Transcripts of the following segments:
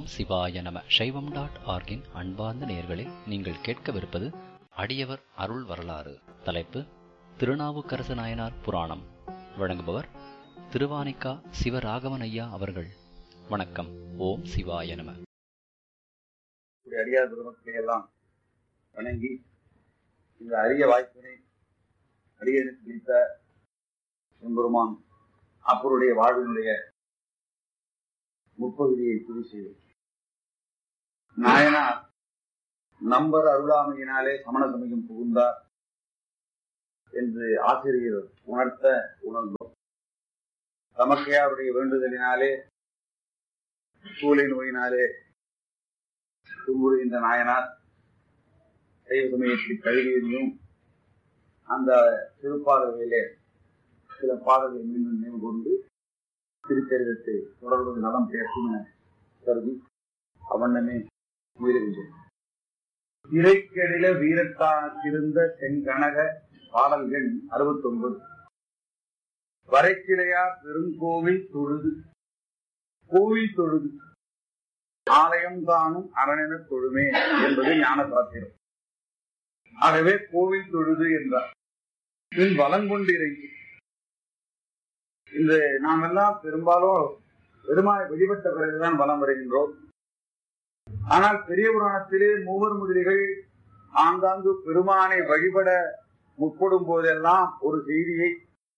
சிவாய நம சைவம் டாட் ஆர்கின் அன்பார்ந்த நேயர்களே நீங்கள் கேட்கவிருப்பது அடியவர் அருள் வரலாறு தலைப்பு திருநாவுக்கரசு நாயனார் புராணம் வழங்குபவர் திருவானிக்கா சிவராகவன் ஐயா அவர்கள் வணக்கம் ஓம் சிவாய நம இப்படி அடியார் பெருமக்களை எல்லாம் வணங்கி இந்த அரிய வாய்ப்பினை அடியனுக்கு பிடித்த எம்பெருமான் அப்பருடைய வாழ்வினுடைய முற்பகுதியை துதி செய்து நாயனார் நம்பர் அருளாமையினாலே சமண சமயம் புகுந்தார் என்று ஆசிரியர் உணர்த்த உணர்ந்தோம் தமக்கையாருடைய வேண்டுதலினாலே சூளை நோயினாலே துன்புறுகின்ற நாயனார் சைவ சமயத்தில் கல்வியையும் அந்த திருப்பாடல்களிலே சில பாடல்களை மீண்டும் நினைவு கொண்டு திருச்சரிதத்தை தொடர்பு நலம் பேசும் என கருதி அவண்ணமே உயிரிழந்தேன் திரைக்கெடில வீரத்தானத்திருந்த செங்கனக பாடல்கள் அறுபத்தி ஒன்பது வரைக்கிளையார் பெருங்கோவில் தொழுது கோவில் தொழுது ஆலயம் காணும் அரணென தொழுமே என்பது ஞான சாத்திரம் ஆகவே கோவில் தொழுது என்றார் பின் வலங்கொண்டிறங்கி இந்த நாம் எல்லாம் பெரும்பாலும் பெருமானை வழிபட்ட பிறகுதான் வலம் வருகின்றோம் ஆனால் பெரிய புராணத்திலே மூவர் முதலிகள் ஆங்காங்கு பெருமானை வழிபட முற்படும் போதெல்லாம் ஒரு செய்தியை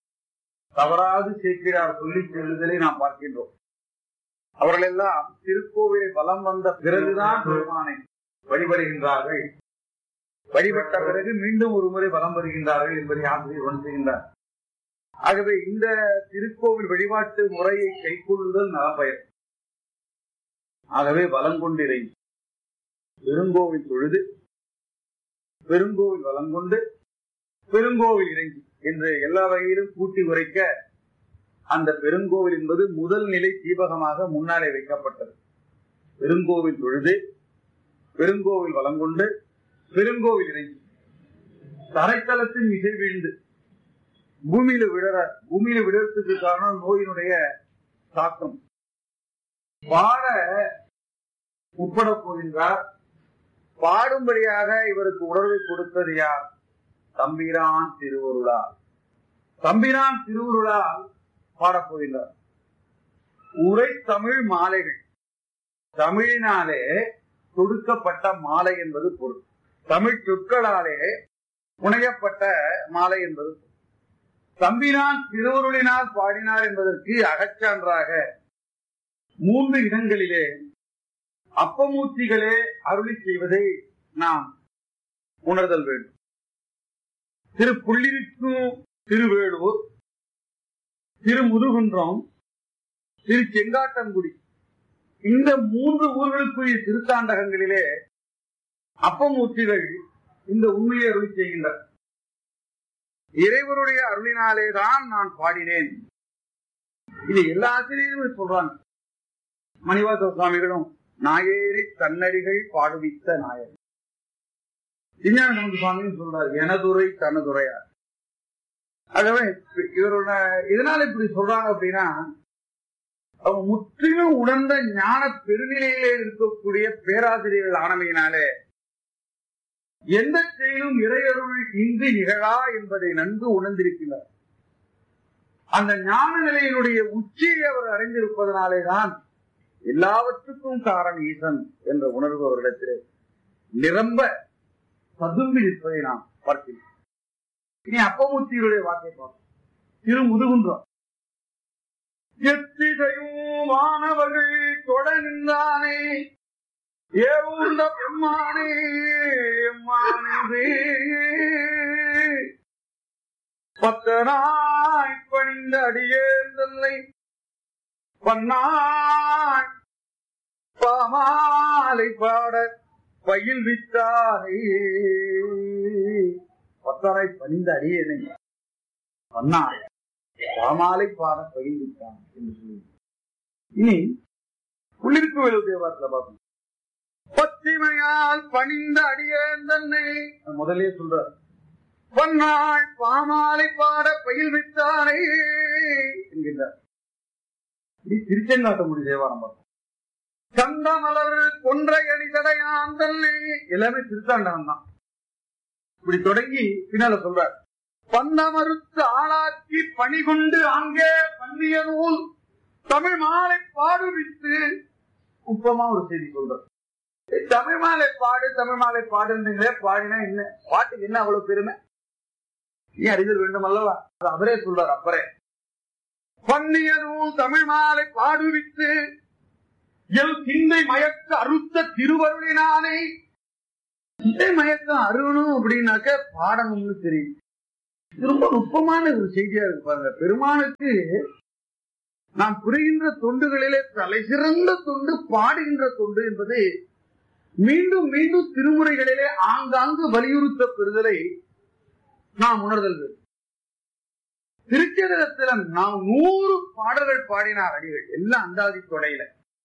தவறாது சேர்க்கிறார் சொல்லிச் செல்லுதலை நாம் பார்க்கின்றோம் அவர்கள் எல்லாம் திருக்கோவிலை வலம் வந்த பிறகுதான் பெருமானை வழிபடுகின்றார்கள் வழிபட்ட பிறகு மீண்டும் ஒரு முறை வலம் வருகின்றார்கள் என்பதை ஆசிரியர் உணர்த்துகின்றார் ஆகவே இந்த திருக்கோவில் வழிபாட்டு முறையை கைக்கொள்ளுதல் நலப்பயன் ஆகவே வலம் கொண்டிரை பெருங்கோவில் தொழுது பெருங்கோவில் வலம் கொண்டு பெருங்கோவில் இறங்கி என்று எல்லா வகையிலும் கூட்டி உரைக்க அந்த பெருங்கோவில் என்பது முதல் நிலை தீபகமாக முன்னாலே வைக்கப்பட்டது பெருங்கோவில் தொழுது பெருங்கோவில் வளங்கொண்டு பெருங்கோவில் இறங்கி தரைத்தளத்தில் இசை வீழ்ந்து பூமியில விழற பூமியில விழறதுக்கு காரணம் நோயினுடைய தாக்கம் பாட உட்பட போகின்றார் பாடும்படியாக இவருக்கு உணர்வை கொடுத்தது யார் தம்பிரான் திருவருளால் தம்பிரான் திருவருளால் பாடப்போகின்றார் உரை தமிழ் மாலைகள் தமிழினாலே தொடுக்கப்பட்ட மாலை என்பது பொருள் தமிழ் சொற்களாலே புனையப்பட்ட மாலை என்பது தம்பினான் திருவருளினால் பாடினார் என்பதற்கு அகச்சான்றாக மூன்று இடங்களிலே அப்பமூர்த்திகளே அருளி செய்வதை நாம் உணர்தல் வேண்டும் திரு புள்ளிருக்கும் திருவேலூர் திரு முதுகுன்றம் திரு செங்காட்டங்குடி இந்த மூன்று ஊர்களுக்குரிய திருத்தாண்டகங்களிலே அப்பமூர்த்திகள் இந்த உண்மையை அருளி செய்கின்றனர் இறைவருடைய அருளினாலே தான் நான் பாடினேன் இது எல்லா ஆசிரியரும் சொல்றாங்க மணிவாச சுவாமிகளும் நாயேறி தன்னடிகள் பாடுவித்த நாயர் விஞ்ஞான சுவாமியும் சொல்றார் எனதுரை தனதுரையார் ஆகவே இவரோட இதனால இப்படி சொல்றாங்க அப்படின்னா அவங்க முற்றிலும் உணர்ந்த ஞான பெருநிலையிலே இருக்கக்கூடிய பேராசிரியர்கள் ஆனமையினாலே எந்த செயலும் இறையருள் இன்றி நிகழா என்பதை நன்கு உணர்ந்திருக்கிறார் அந்த ஞான நிலையினுடைய உச்சியை அவர் அறிந்திருப்பதனாலேதான் எல்லாவற்றுக்கும் காரணம் ஈசன் என்ற உணர்வு அவரிடத்தில் நிரம்ப சதும்பி நிற்பதை நாம் பார்க்கிறோம் இனி அப்பமூர்த்தியுடைய வாக்கை பார்ப்போம் திரு முதுகுன்றம் எத்திசையும் மாணவர்கள் தொட நின்றானே ஏவுண்ட பெம்மானே எம்மானே பத்தனாய் பணிந்த அடியேந்தல்லை பன்னாய் பாமாலை பாட பயில் வித்தாரை பத்தனாய் பணிந்த அடியேனை பன்னாய் பாமாலை பாட பயில் வித்தான் என்று சொல்லி இனி உள்ளிருப்பு வேலு தேவாரத்தில் பார்க்கணும் பத்திமையால் பணிந்த அடியேன் தன்னை முதலே சொல்றார் பொன்னாள் பாமாலை பாட பயில் வித்தானே என்கின்றார் திருச்செங்காட்டங்குடி தேவாரம் பார்த்தோம் கந்தமலர் கொன்றை அணிதடையான் தன்னை எல்லாமே திருத்தாண்டவன் தான் இப்படி தொடங்கி பின்னால சொல்றார் பன்னமறுத்து ஆளாக்கி பணி கொண்டு அங்கே பண்ணிய நூல் தமிழ் மாலை பாடுவித்து உப்பமா ஒரு செய்தி சொல்றார் ஏய், தமிழ் மாலை பாடு தமிழ் மாலை பாடுன்றீங்களே பாடினா என்ன பாட்டுக்கு என்ன அவ்வளவு பெருமை ஏன் அறிதல் வேண்டும் அல்லவா அது அவரே சொல்றார் அப்பறே பண்ணிய நூல் தமிழ் மாலை பாடுவித்து எல் சிந்தை மயக்க அறுத்த திருவருளினானே சிந்தை மயக்கம் அருணும் அப்படின்னாக்க பாடணும்னு தெரியும் இது ரொம்ப நுட்பமான ஒரு செய்தியா இருக்கு பாருங்க பெருமானுக்கு நாம் புரிகின்ற தொண்டுகளிலே தலை சிறந்த தொண்டு பாடுகின்ற தொண்டு என்பது மீண்டும் மீண்டும் திருமுறைகளிலே ஆங்காங்கு வலியுறுத்த பெறுதலை நாம் உணர்தல் வேண்டும். திருச்சதகத்துல நாம் நூறு பாடல்கள் பாடினார் அடிகள் எல்லாம் அந்தாதி தொடையில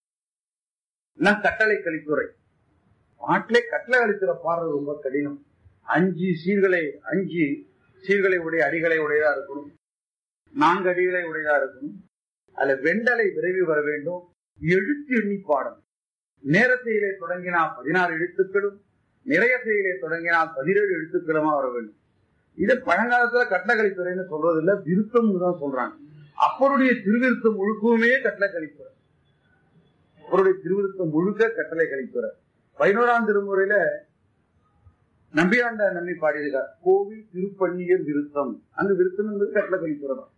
எல்லாம் கட்டளை கலித்துறை பாட்டிலே கட்டளை கலித்துறை பாடுறது ரொம்ப கடினம் அஞ்சு சீர்களை அஞ்சு சீர்களை உடைய அடிகளை உடையதா இருக்கணும் நான்கு அடிகளை உடையதா இருக்கணும் அதுல வெண்டலை விரைவி வர வேண்டும் எழுத்து எண்ணி பாடணும் நேரத்தையிலே தொடங்கினால் பதினாறு எழுத்துக்களும் நிறையத்தையிலே தொடங்கினால் பதினேழு எழுத்துக்களுமா வர வேண்டும் இது பழங்காலத்துல கட்டளக்கலித்துறைன்னு சொல்றது இல்ல விருத்தம்னு தான் சொல்றாங்க அப்பருடைய திருவிருத்தம் முழுக்கவுமே கட்டளக்கலித்துறை அவருடைய திருவிருத்தம் முழுக்க கட்டளை கலித்துறை பதினோராம் திருமுறையில நம்பியாண்ட நம்பி பாடியிருக்கார் கோவில் திருப்பள்ளியர் விருத்தம் அங்க விருத்தம் என்பது கட்டளை கலித்துறை தான்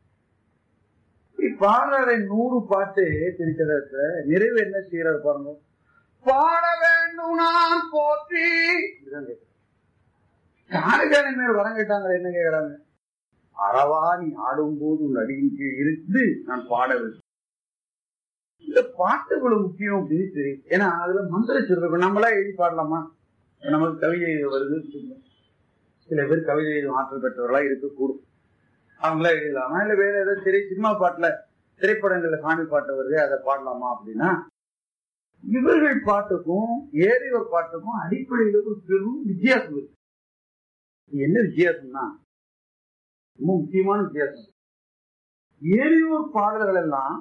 பாடுற நூறு பாட்டு திருச்சதத்தை நிறைவு என்ன செய்யறாரு பாருங்க பாட வேண்டும் நான் போற்றி இதுதான் கேட்கிறேன். யாருக்கான மேல் வரம் கேட்டாங்க என்ன கேக்குறாங்க அறவா நீ ஆடும் போது உன் அடியின் கீழ் இருந்து நான் பாட வேண்டும் இந்த பாட்டு இவ்வளவு முக்கியம் அப்படின்னு தெரியும் ஏன்னா அதுல மந்திர சிறுவர்கள் நம்மளா எழுதி பாடலாமா இப்ப நமக்கு கவிதை எழுத வருது சில பேர் கவிதை எழுதும் ஆற்றல் பெற்றவர்களா இருக்கக்கூடும் அவங்களா எழுதலாமா இல்ல வேற ஏதாவது திரை சினிமா பாட்டுல திரைப்படங்கள்ல சாமி பாட்டு வருது அதை பாடலாமா அப்படின்னா இவர்கள் பாட்டுக்கும் ஏறியோர் பாட்டுக்கும் அடிப்படையில் ஒரு பெரும் வித்தியாசம் இருக்கு இது என்ன வித்தியாசம்னா ரொம்ப முக்கியமான வித்தியாசம் ஏரியோர் பாடல்கள் எல்லாம்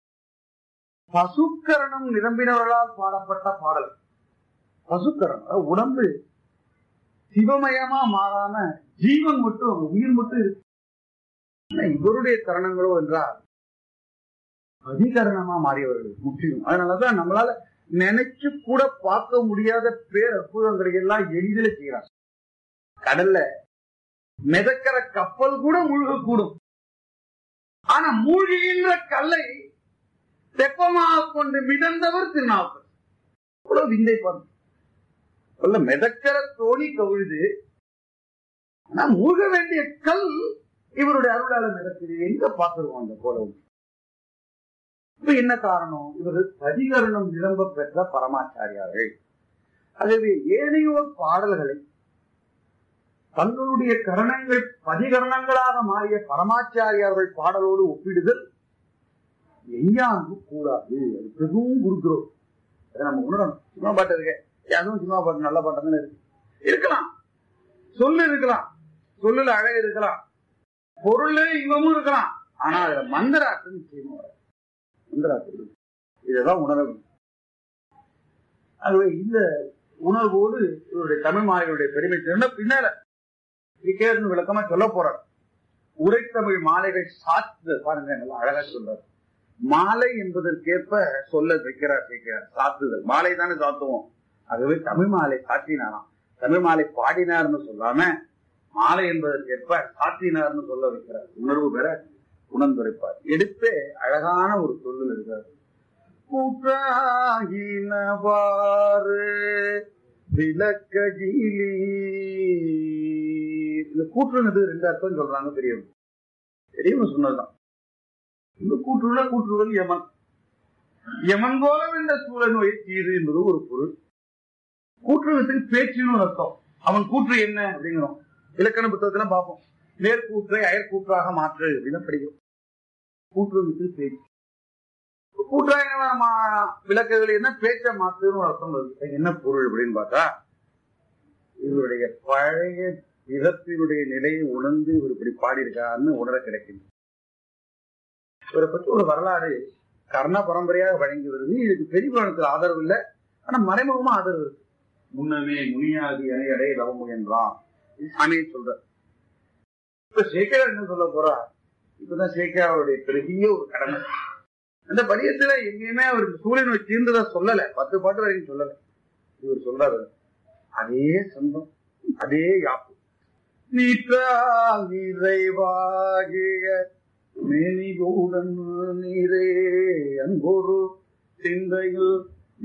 பசுக்கரணம் நிரம்பினவர்களால் பாடப்பட்ட பாடல் பசுக்கரணம் அதாவது உடம்பு சிவமயமா மாறாம ஜீவன் மட்டும் உயிர் மட்டும் இருக்கு ஆனா இவருடைய கரணங்களோ என்றால் அதிகரணமா மாறியவர்கள் முற்றிலும் அதனாலதான் நம்மளால நினைச்சு கூட பார்க்க முடியாத பேர் அற்புதங்களை எல்லாம் எளிதில் செய்யறாங்க கடல்ல மிதக்கிற கப்பல் கூட முழுகக்கூடும் ஆனா மூழ்கின்ற கல்லை தெப்பமாக கொண்டு மிதந்தவர் திருநாவுக்கர் இவ்வளவு விந்தை பாருங்க சொல்ல மிதக்கிற தோணி கவிழுது ஆனா மூழ்க வேண்டிய கல் இவருடைய அருளால மிதக்குது எங்க பார்த்திருக்கோம் அந்த கோலம் இப்ப என்ன காரணம் இவர் பதிகரணம் நிரம்ப பெற்ற பரமாச்சாரியார்கள் ஆகவே ஏனையோர் பாடல்களை தங்களுடைய கரணங்கள் பதிகரணங்களாக மாறிய பரமாச்சாரியார்கள் பாடலோடு ஒப்பிடுதல் எஞ்சாங்கு கூடாது அது பெரும் குருகுரோம் அதை நம்ம உணரணும் சினிமா பாட்டு இருக்கு அதுவும் சினிமா பாட்டு நல்ல பாட்டு தானே இருக்கு இருக்கலாம் சொல்லு இருக்கலாம் சொல்லுல அழகு இருக்கலாம் பொருள் இவமும் இருக்கலாம் ஆனா அதுல மந்திராட்டம் நிச்சயமா வராது. மந்திராட்டம் இருக்கு. இதைதான் உணர வேண்டும் ஆகவே இந்த உணர்வோடு இவருடைய தமிழ் மாலைகளுடைய பெருமை சொன்ன பின்னால விக்கேர்னு விளக்கமா சொல்ல போறார் உரைத்தமிழ் மாலைகள் சாத்து பாருங்க நல்லா அழகா சொல்றாரு மாலை என்பதற்கேற்ப சொல்ல வைக்கிறார் கேட்கிறார் சாத்துதல் மாலை தானே சாத்துவோம் ஆகவே தமிழ் மாலை சாத்தினாராம் தமிழ் மாலை பாடினார்னு சொல்லாம மாலை என்பதற்கேற்ப சாத்தினார்னு சொல்ல வைக்கிறார் உணர்வு பெற உணர்ந்துரைப்பார் எடுத்து அழகான ஒரு சொல்லல் இருக்கிறார் கூற்றாகினவாறு விளக்ககிலி இந்த கூற்றுனது ரெண்டு அர்த்தம் சொல்றாங்க பெரியவங்க பெரியவங்க சொன்னதுதான் இந்த கூற்றுள்ள கூற்றுவது யமன் யமன் போல என்ற சூழ நோயை தீது என்பது ஒரு பொருள் கூற்றுவதற்கு பேச்சுன்னு ஒரு அர்த்தம் அவன் கூற்று என்ன அப்படிங்கிறோம் இலக்கண புத்தகத்துல பார்ப்போம் நேர்கூற்றை அயற்கூற்றாக மாற்று அப்படின்னு படிக்கிறோம் கூற்றுவதற்கு பேச்சு கூற்றாக விளக்குகள் என்ன பேச்ச மாத்துன்னு ஒரு அர்த்தம் வருது என்ன பொருள் அப்படின்னு பார்த்தா இவருடைய பழைய விதத்தினுடைய நிலையை உணர்ந்து இவர் இப்படி பாடியிருக்காருன்னு உணர கிடைக்கின்றது இவரை பற்றி ஒரு வரலாறு கர்ண பரம்பரையாக வழங்கி வருது இதுக்கு பெரிய புராணத்துல ஆதரவு இல்லை ஆனா மறைமுகமா ஆதரவு இருக்கு முன்னமே முனியாதி அணை அடைய லவ முயன்றான் இது சாமியை சொல்ற இப்ப சேகர் என்ன சொல்ல போறா இப்பதான் சேகராவுடைய பெரிய ஒரு கடமை அந்த பதியத்துல எங்கேயுமே அவர் சூரியன் வச்சு தீர்ந்ததா சொல்லல பத்து பாட்டு வரைக்கும் சொல்லல இவர் சொல்றாரு அதே சொந்தம் அதே யாப்பு நீற்றால் நிறைவாகிய மேனிகூடன் நீரே அன்பொரு சிந்தையில்